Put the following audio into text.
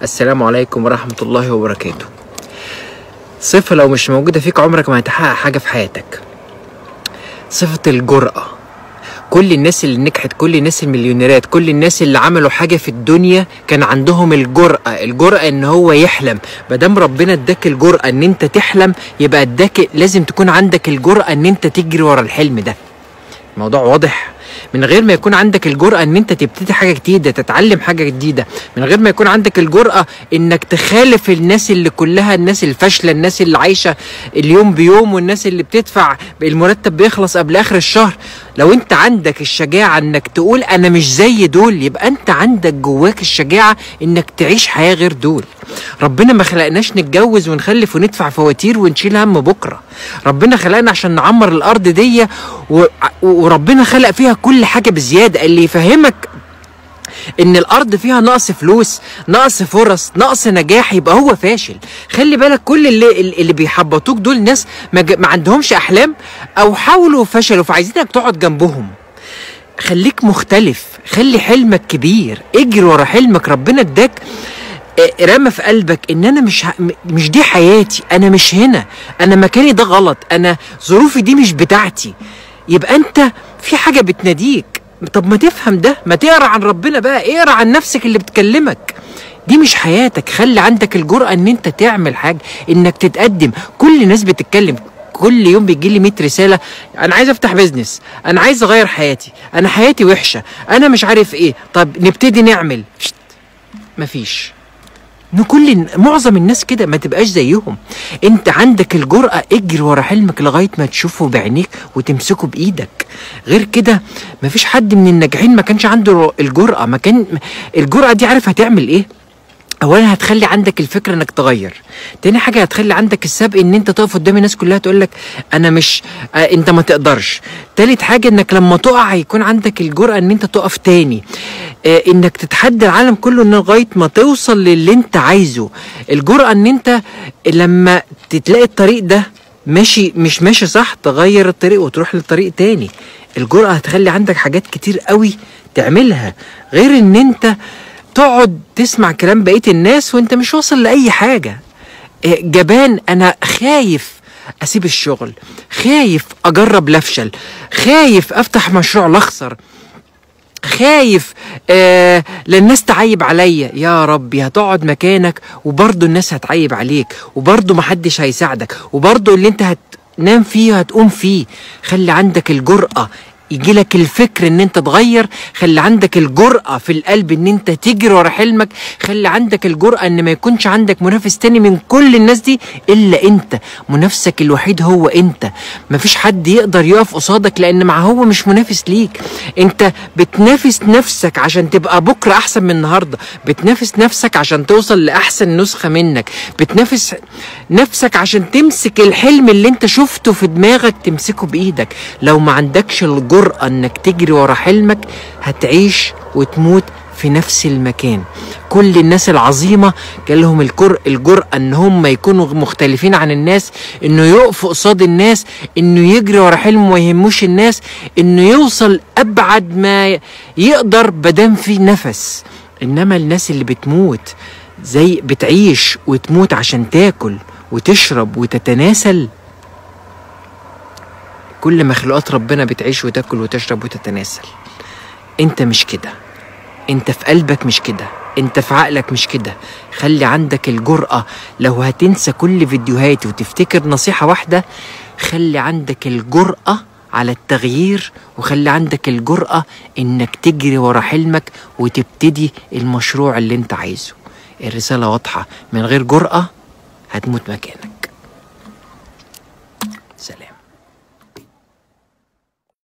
السلام عليكم ورحمة الله وبركاته صفة لو مش موجودة فيك عمرك ما هتحقق حاجة في حياتك صفة الجرأة كل الناس اللي نجحت كل الناس المليونيرات كل الناس اللي عملوا حاجة في الدنيا كان عندهم الجرأة الجرأة ان هو يحلم مادام ربنا اداك الجرأة ان انت تحلم يبقى اداك لازم تكون عندك الجرأة ان انت تجري ورا الحلم ده الموضوع واضح من غير ما يكون عندك الجرأة ان انت تبتدي حاجة جديدة تتعلم حاجة جديدة من غير ما يكون عندك الجرأة انك تخالف الناس اللي كلها الناس الفاشلة الناس اللي عايشة اليوم بيوم والناس اللي بتدفع المرتب بيخلص قبل اخر الشهر لو انت عندك الشجاعة انك تقول انا مش زي دول يبقى انت عندك جواك الشجاعة انك تعيش حياة غير دول ربنا ما خلقناش نتجوز ونخلف وندفع فواتير ونشيل هم بكرة ربنا خلقنا عشان نعمر الارض دي و... وربنا خلق فيها كل حاجة بزيادة اللي يفهمك ان الارض فيها نقص فلوس نقص فرص نقص نجاح يبقى هو فاشل خلي بالك كل اللي اللي بيحبطوك دول ناس ما, ج- ما عندهمش احلام او حاولوا وفشلوا فعايزينك تقعد جنبهم خليك مختلف خلي حلمك كبير اجري ورا حلمك ربنا اداك آه، رمى في قلبك ان انا مش ه... م- مش دي حياتي انا مش هنا انا مكاني ده غلط انا ظروفي دي مش بتاعتي يبقى انت في حاجه بتناديك طب ما تفهم ده ما تقرا عن ربنا بقى اقرا عن نفسك اللي بتكلمك دي مش حياتك خلي عندك الجرأة ان انت تعمل حاجة انك تتقدم كل الناس بتتكلم كل يوم بيجي لي 100 رسالة انا عايز افتح بيزنس انا عايز اغير حياتي انا حياتي وحشة انا مش عارف ايه طب نبتدي نعمل شت. مفيش ان كل معظم الناس كده ما تبقاش زيهم انت عندك الجرأة اجري ورا حلمك لغاية ما تشوفه بعينيك وتمسكه بايدك غير كده مفيش حد من الناجحين ما كانش عنده الجرأة ما كان الجرأة دي عارف هتعمل ايه اولا هتخلي عندك الفكره انك تغير تاني حاجه هتخلي عندك السبق ان انت تقف قدام الناس كلها تقول لك انا مش آه انت ما تقدرش تالت حاجه انك لما تقع هيكون عندك الجرأه ان انت تقف تاني آه انك تتحدى العالم كله ان لغايه ما توصل للي انت عايزه الجرأه ان انت لما تلاقي الطريق ده ماشي مش ماشي صح تغير الطريق وتروح لطريق تاني الجرأة هتخلي عندك حاجات كتير قوي تعملها غير ان انت تقعد تسمع كلام بقية الناس وانت مش واصل لأي حاجة إيه، جبان انا خايف اسيب الشغل خايف اجرب لفشل خايف افتح مشروع لاخسر خايف آه للناس تعيب عليا يا ربي هتقعد مكانك وبرضه الناس هتعيب عليك وبرضه محدش هيساعدك وبرضه اللي انت هتنام فيه هتقوم فيه خلي عندك الجرأة يجي لك الفكر ان انت تغير خلي عندك الجرأة في القلب ان انت تجري ورا حلمك خلي عندك الجرأة ان ما يكونش عندك منافس تاني من كل الناس دي الا انت منافسك الوحيد هو انت مفيش حد يقدر يقف قصادك لان مع هو مش منافس ليك انت بتنافس نفسك عشان تبقى بكرة احسن من النهاردة بتنافس نفسك عشان توصل لاحسن نسخة منك بتنافس نفسك عشان تمسك الحلم اللي انت شفته في دماغك تمسكه بايدك لو ما عندكش الجرأة انك تجري ورا حلمك هتعيش وتموت في نفس المكان كل الناس العظيمة كان لهم الجر... الجرأة ان هم يكونوا مختلفين عن الناس انه يقف قصاد الناس انه يجري ورا حلمه ما يهموش الناس انه يوصل ابعد ما يقدر بدام في نفس انما الناس اللي بتموت زي بتعيش وتموت عشان تاكل وتشرب وتتناسل كل مخلوقات ربنا بتعيش وتاكل وتشرب وتتناسل انت مش كده انت في قلبك مش كده انت في عقلك مش كده خلي عندك الجرأة لو هتنسى كل فيديوهاتي وتفتكر نصيحة واحدة خلي عندك الجرأة على التغيير وخلي عندك الجرأة انك تجري ورا حلمك وتبتدي المشروع اللي انت عايزه الرسالة واضحة من غير جرأة هتموت مكانك